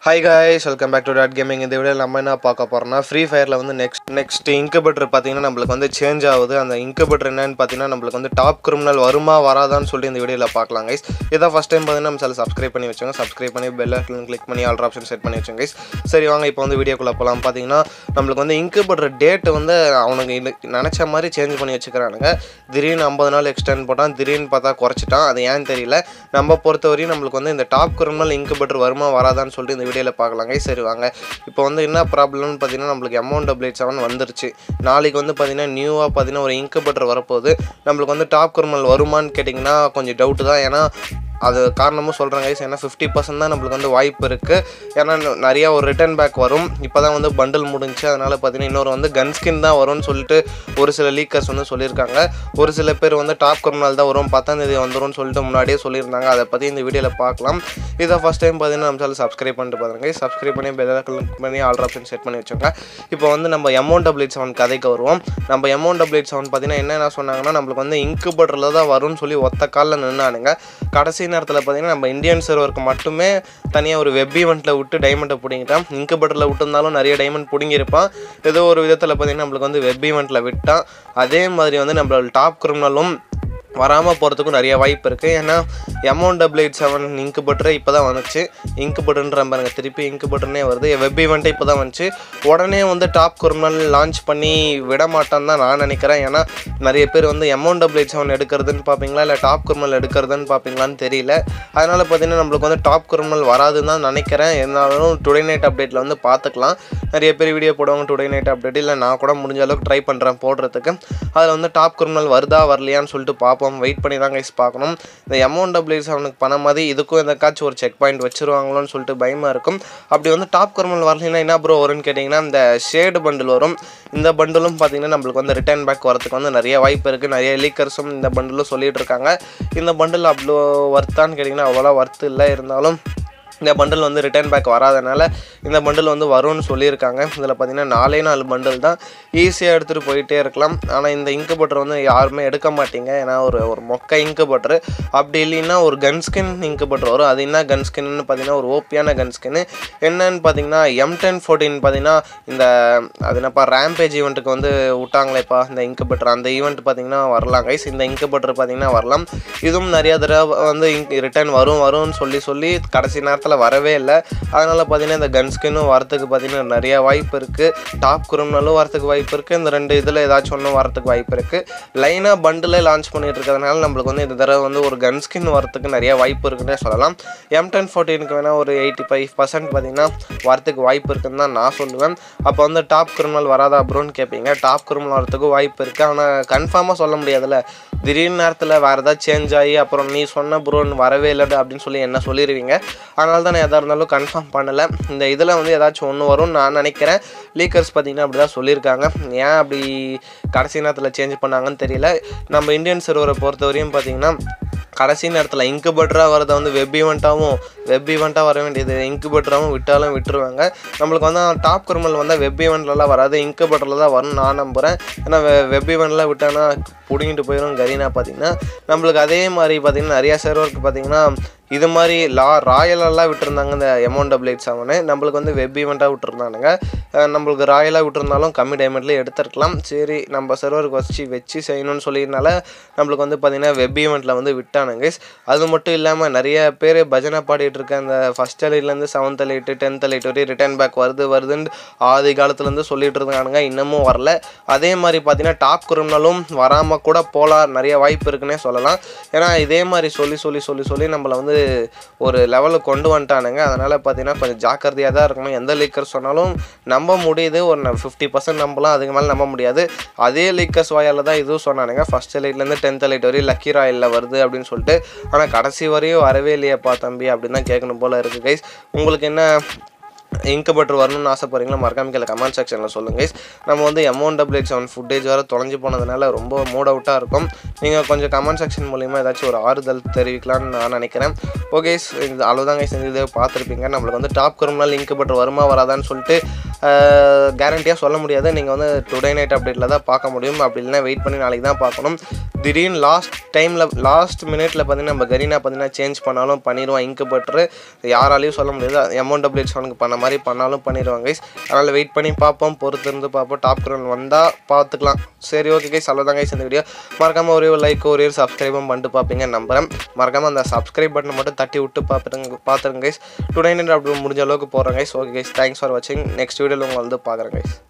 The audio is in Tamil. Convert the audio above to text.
Hi guys welcome back to dot gaming இந்த வீடியோவில் நம்ம என்ன பார்க்க போகிறோம்னா ஃப்ரீ ஃபயரில் வந்து நெக்ஸ்ட் நெக்ஸ்ட் இன்குபேட்டர் பார்த்தீங்கன்னா நம்மளுக்கு வந்து சேஞ்ச் ஆகுது அந்த இன்குபேட்டர் என்னன்னு பார்த்தீங்கன்னா நம்மளுக்கு வந்து டாப் கிரிமினல் வருமா வராதான்னு சொல்லி இந்த வீடியோவில் பார்க்கலாம் கைஸ் இதான் ஃபஸ்ட் டைம் பார்த்தீங்கன்னா நம்ம சேனல் சப்ஸ்கிரைப் பண்ணி வச்சோங்க சப்ஸ்கிரைப் பண்ணி பெல் ஐக்கன் கிளிக் பண்ணி ஆல்ர் ஆப்ஷன் செட் பண்ணி வச்சோங்க கைஸ் சரி வாங்க இப்போ வந்து வீடியோக்குள்ளே போகலாம் பார்த்தீங்கன்னா நம்மளுக்கு வந்து இன்குபேட்டர் டேட் வந்து அவனுக்கு இல்ல- நினச்ச மாதிரி சேஞ்ச் பண்ணி வச்சுக்கிறானுங்க திடீர்னு ஐம்பது நாள் எக்ஸ்டெண்ட் போட்டான் திடீர்னு பார்த்தா குறைச்சிட்டான் அது ஏன்னு தெரியல நம்ம பொறுத்தவரையும் நம்மளுக்கு வந்து இந்த டாப் கிரிமினல் இன்குபேட்டர் வருமா வராதான்னு சொல்லிட்டு இந்த வீடியோவில் பார்க்கலாங்க சரி வாங்க இப்போ வந்து என்ன ப்ராப்ளம்னு பார்த்தீங்கன்னா நம்மளுக்கு அமௌண்ட் அப்டேட் செவன் வந்துருச்சு நாளைக்கு வந்து பார்த்தீங்கன்னா நியூவாக பார்த்தீங்கன்னா ஒரு இன்குபேட்டர் வரப்போகுது நம்மளுக்கு வந்து டாப் கிரிமினல் வருமான்னு கேட்டிங்கன்னா கொஞ்சம் டவுட்டு தான் ஏன்னா அது காரணமும் சொல்கிறேன் கைஸ் ஏன்னா ஃபிஃப்டி பர்சன்ட் தான் நம்மளுக்கு வந்து வாய்ப்பு இருக்குது ஏன்னா ந- நிறையா ஒரு ரிட்டர்ன் பேக் வரும் இப்போ தான் வந்து பண்டில் முடிஞ்சு அதனால் பார்த்தீங்கன்னா இன்னொரு வந்து கன் ஸ்கின் தான் வரும்னு சொல்லிட்டு ஒரு சில லீக்கர்ஸ் வந்து சொல்லியிருக்காங்க ஒரு சில பேர் வந்து டாப் கிரிமினல் தான் வரும் பத்தாம் தேதி வந்துரும்னு சொல்லிட்டு முன்னாடியே சொல்லியிருந்தாங்க அதை பற்றி இந்த வீடியோவில் பார்க்கலாம் இதை ஃபஸ்ட் டைம் பார்த்தீங்கன்னா நம்ம சேனல் சப்ஸ்கிரைப் பண்ணிட்டு பாருங்க சப்ஸ்கிரைப் பண்ணி பெல் கிளிக் பண்ணி ஆல் ஆப்ஷன் செட் பண்ணி வச்சோங்க இப்போ வந்து நம்ம அமௌண்ட் அப்ளேட் செவன் கதைக்கு வருவோம் நம்ம அமௌண்ட் அப்ளேட் செவன் பார்த்தீங்கன்னா என்னென்ன சொன்னாங்கன்னா நம்மளுக்கு வந்து இன்குபேட்டரில் தான் வரும்னு சொல்லி ஒத்த காலில் நின்னானுங்க கடைசி நேரத்தில் பார்த்தீங்கன்னா நம்ம இந்தியன் சர்வருக்கு மட்டுமே தனியாக ஒரு வெப் ஈவெண்ட்டில் விட்டு டைமண்டை பிடிங்கிட்டான் இன்குபேட்டரில் விட்டுருந்தாலும் நிறைய டைமண்ட் பிடுங்கியிருப்பான் ஏதோ ஒரு விதத்தில் பார்த்தீங்கன்னா நம்மளுக்கு வந்து வெப் ஈவெண்ட்டில் விட்டான் அதே மாதிரி வந்து நம்மளோட டாப் கிரிமினலும் வராமல் போகிறதுக்கும் நிறைய வாய்ப்பு இருக்குது ஏன்னா அமௌண்ட் டபிள்யூட் செவன் இங்கு பட்டர் இப்போ தான் வந்துச்சு இங்கு பட்டர்ன்ற பாருங்க திருப்பி இங்கு பட்டர்னே வருது வெப் ஈவெண்ட்டே இப்போ தான் வந்துச்சு உடனே வந்து டாப் குருமல் லான்ச் பண்ணி விட மாட்டான்னு தான் நான் நினைக்கிறேன் ஏன்னா நிறைய பேர் வந்து அமௌண்ட் டபிள்யூட் செவன் எடுக்கிறதுன்னு பார்ப்பீங்களா இல்லை டாப் குருமல் எடுக்கிறதுன்னு பார்ப்பீங்களான்னு தெரியல அதனால் பார்த்தீங்கன்னா நம்மளுக்கு வந்து டாப் குருமல் வராதுன்னு தான் நினைக்கிறேன் இருந்தாலும் டுடே நைட் அப்டேட்டில் வந்து பார்த்துக்கலாம் நிறைய பேர் வீடியோ போடுவாங்க டுடே நைட் அப்டேட் இல்லை நான் கூட முடிஞ்ச அளவுக்கு ட்ரை பண்ணுறேன் போடுறதுக்கு அதில் வந்து டாப் கிரிமினல் வருதா வரலையான்னு சொல்லிட்டு பார்ப்போம் வெயிட் பண்ணி தான் கைஸ் பார்க்கணும் இந்த அமௌண்ட் டபிள்யூஸ் அவனுக்கு பணம் மாதிரி இதுக்கும் எந்தக்காச்சும் ஒரு செக் பாயிண்ட் வச்சிருவாங்களோன்னு சொல்லிட்டு பயமாக இருக்கும் அப்படி வந்து டாப் கிரிமினல் வரலைன்னா என்ன ப்ரோ வரும்னு கேட்டிங்கன்னா இந்த ஷேடு பண்டில் வரும் இந்த பண்டிலும் பார்த்தீங்கன்னா நம்மளுக்கு வந்து ரிட்டர்ன் பேக் வரதுக்கு வந்து நிறைய வாய்ப்பு இருக்குது நிறைய லீக்கர்ஸும் இந்த பண்டிலும் சொல்லிட்டு இருக்காங்க இந்த பண்டில் அவ்வளோ ஒர்த்தான்னு கேட்டிங்கன்னா அவ்வளோ ஒர்த்து இல்லை இருந்தாலும் இந்த பண்டில் வந்து ரிட்டர்ன் பேக் வராதனால இந்த பண்டில் வந்து வரும்னு சொல்லியிருக்காங்க இதில் பார்த்தீங்கன்னா நாலே நாலு பண்டில் தான் ஈஸியாக எடுத்துகிட்டு போயிட்டே இருக்கலாம் ஆனால் இந்த இங்கு பட்டர் வந்து யாருமே எடுக்க மாட்டீங்க ஏன்னா ஒரு ஒரு மொக்க இங்கு பட்டர் அப்படி இல்லைன்னா ஒரு கன் ஸ்கின் இங்கு பட்டர் வரும் அது என்ன கன் ஸ்கின்னு பார்த்தீங்கன்னா ஒரு ஓப்பியான கன் ஸ்கின்னு என்னன்னு பார்த்தீங்கன்னா எம் டென் ஃபோர்டீன் பார்த்தீங்கன்னா இந்த அது என்னப்பா ரேம்பேஜ் ஈவெண்ட்டுக்கு வந்து விட்டாங்களேப்பா இந்த இங்கு பட்டர் அந்த ஈவெண்ட் பார்த்தீங்கன்னா வரலாம் கைஸ் இந்த இங்கு பட்டர் பார்த்தீங்கன்னா வரலாம் இதுவும் நிறைய தடவை வந்து ரிட்டர்ன் வரும் வரும்னு சொல்லி சொல்லி கடைசி நேரத்தில் வரவே இல்லை அதனால் பார்த்தீங்கன்னா இந்த கன் ஸ்கின்னும் வரத்துக்கு பார்த்தீங்கன்னா நிறைய வாய்ப்பு இருக்குது டாப் குரும்னாலும் வரத்துக்கு வாய்ப்பு இருக்குது இந்த ரெண்டு இதில் ஏதாச்சும் ஒன்றும் வரத்துக்கு வாய்ப்பு இருக்குது லைனாக பண்டில் லான்ச் பண்ணிட்டு இருக்கிறதுனால நம்மளுக்கு வந்து இந்த தடவை வந்து ஒரு கன் ஸ்கின் வரத்துக்கு நிறைய வாய்ப்பு இருக்குன்னே சொல்லலாம் எம் டென் ஃபோர்டீனுக்கு வேணால் ஒரு எயிட்டி ஃபைவ் பர்சன்ட் பார்த்தீங்கன்னா வரத்துக்கு வாய்ப்பு இருக்குன்னு தான் நான் சொல்லுவேன் அப்போ வந்து டாப் கிரிமினல் வராதா ப்ரோன்னு கேட்பீங்க டாப் கிரிமினல் வரத்துக்கு வாய்ப்பு இருக்குது ஆனால் கன்ஃபார்மாக சொல்ல முடியாதுல்ல திடீர்னு நேரத்தில் வேறு ஏதாவது சேஞ்ச் ஆகி அப்புறம் நீ சொன்ன ப்ரோன்னு வரவே இல்லை அப்படின்னு சொல்லி என்ன சொல்லிடுவீங்க அதனால தான் நான் எதாக இருந்தாலும் கன்ஃபார்ம் பண்ணலை இந்த இதில் வந்து ஏதாச்சும் ஒன்று வரும்னு நான் நினைக்கிறேன் லீக்கர்ஸ் பார்த்தீங்கன்னா அப்படி தான் சொல்லியிருக்காங்க ஏன் அப்படி கடைசி நேரத்தில் சேஞ்ச் பண்ணாங்கன்னு தெரியல நம்ம இந்தியன் சர்வரை பொறுத்தவரையும் பார்த்தீங்கன்னா கடைசி நேரத்தில் இன்குபேட்டராக வரதை வந்து வெப் ஈவெண்ட்டாகவும் வெப் ஈவெண்ட்டாக வர வேண்டியது இன்குபேட்டராகவும் விட்டாலும் விட்டுருவாங்க நம்மளுக்கு வந்து டாப் கிரிமல் வந்தால் வெப் ஈவெண்ட்லலாம் வராது இன்குபேட்டரில் தான் வரும்னு நான் நம்புகிறேன் ஏன்னா வெப் ஈவெண்ட்லாம் விட்டானா பிடிங்கிட்டு போயிடும் கரீனா பார்த்தீங்கன்னா நம்மளுக்கு அதே மாதிரி பார்த்தீங்கன்னா நிறையா சர்வருக்கு பார்த்தீங்கன்னா இது மாதிரி லா ராயலெல்லாம் விட்டுருந்தாங்க இந்த அமௌண்ட் டபிள்யூட் செவனு நம்மளுக்கு வந்து வெப் ஈவெண்ட்டாக விட்டுருந்தானுங்க அஹ் நம்மளுக்கு ராயலாக விட்டுருந்தாலும் கம்மி டைமண்ட்லேயே எடுத்துருக்கலாம் சரி நம்ம சர்வருக்கு வச்சு வச்சு செய்யணும்னு சொல்லியிருந்தால நம்மளுக்கு வந்து பார்த்திங்கன்னா வெப் ஈவெண்ட்டில் வந்து விட்டானுங்க அது மட்டும் இல்லாமல் நிறைய பேர் பஜனை பாடிட்டு இருக்க அந்த ஃபஸ்ட் எலைட்லேருந்து செவன்த் எலைட்டு டென்த் எலைட் வரையும் ரிட்டர்ன் பேக் வருது வருதுன்னு ஆதி காலத்துலேருந்து சொல்லிட்டு இருந்தானுங்க இன்னமும் வரல அதே மாதிரி பார்த்தீங்கன்னா டாப் கிரிமினலும் வராமல் கூட போகலாம் நிறைய வாய்ப்பு இருக்குன்னே சொல்லலாம் ஏன்னா இதே மாதிரி சொல்லி சொல்லி சொல்லி சொல்லி நம்மளை வந்து ஒரு லெவலுக்கு கொண்டு வந்துட்டானுங்க அதனால் பார்த்தீங்கன்னா கொஞ்சம் ஜாக்கிரதையாக தான் இருக்கணும் எந்த லீக்கர் சொன்னாலும் நம்ப முடியுது ஒரு ஃபிஃப்டி பர்சன்ட் நம்பலாம் அதுக்கு மேலே நம்ப முடியாது அதே லீக்கர்ஸ் வாயால் தான் இதுவும் சொன்னானுங்க ஃபஸ்ட் எலைட்லேருந்து டென்த் எலைட் வரையும் லக்கி ராயலில் வருது அப்படின்னு சொல்லிட்டு ஆனால் கடைசி வரையும் வரவே இல்லையேப்பா தம்பி அப்படின்னு தான் கேட்கணும் போல் இருக்குது கைஸ் உங்களுக்கு என்ன இன்குபேட்டர் வரணும்னு ஆசைப்படுறீங்களா மறக்காம கீழே கமெண்ட் செக்ஷனில் சொல்லுங்க guys. நம்ம வந்து அமௌண்ட் டபிள்யூட் செவன் ஃபுட்டேஜ் வேறு தொலைஞ்சு போனதுனால ரொம்ப மூட் அவுட்டாக இருக்கும் நீங்கள் கொஞ்சம் கமெண்ட் செக்ஷன் மூலிமா ஏதாச்சும் ஒரு ஆறுதல் தெரிவிக்கலாம்னு நான் நினைக்கிறேன் ஓகே இந்த அவ்வளோதான் கைஸ் இந்த இதை பார்த்துருப்பீங்க நம்மளுக்கு வந்து டாப் கிரிமினல் இன்குபேட்டர் வருமா வராதான்னு சொல்லிட்டு கேரண்டியாக சொல்ல முடியாது நீங்கள் வந்து டுடே நைட் அப்டேட்டில் தான் பார்க்க முடியும் அப்படி இல்லைன்னா வெயிட் பண்ணி நாளைக்கு தான் பார்க்கணும் திடீர்னு லாஸ்ட் டைமில் லாஸ்ட் மினிட்ல பார்த்தீங்கன்னா நம்ம கரீனா பார்த்தீங்கன்னா சேஞ்ச் பண்ணாலும் பண்ணிடுவான் இங்கு பட்ரு யாராலையும் சொல்ல முடியாது அமௌண்ட் அப்டேட் அவனுக்கு பண்ண மாதிரி பண்ணாலும் பண்ணிடுவாங்க கைஸ் அதனால் வெயிட் பண்ணி பார்ப்போம் பொறுத்து இருந்து பார்ப்போம் டாப் குரல் வந்தால் பார்த்துக்கலாம் சரி ஓகே கைஸ் அவ்வளோதான் கைஸ் இந்த வீடியோ மறக்காமல் ஒரே ஒரு லைக் ஒரே ஒரு சப்ஸ்கிரைபும் பண்ணிட்டு பார்ப்பீங்க நம்புறேன் மறக்காமல் அந்த சப்ஸ்கிரைப் பட்டனை மட்டும் தட்டி விட்டு பார்த்துருங்க பார்த்துருங்க கைஸ் டுடே நைட் அப்படி முடிஞ்ச அளவுக்கு போகிறேன் guys okay guys thanks for வாட்சிங் நெக்ஸ்ட் வீடியோவில் உங்களை வந்து பார்க்குறேன் கைஸ்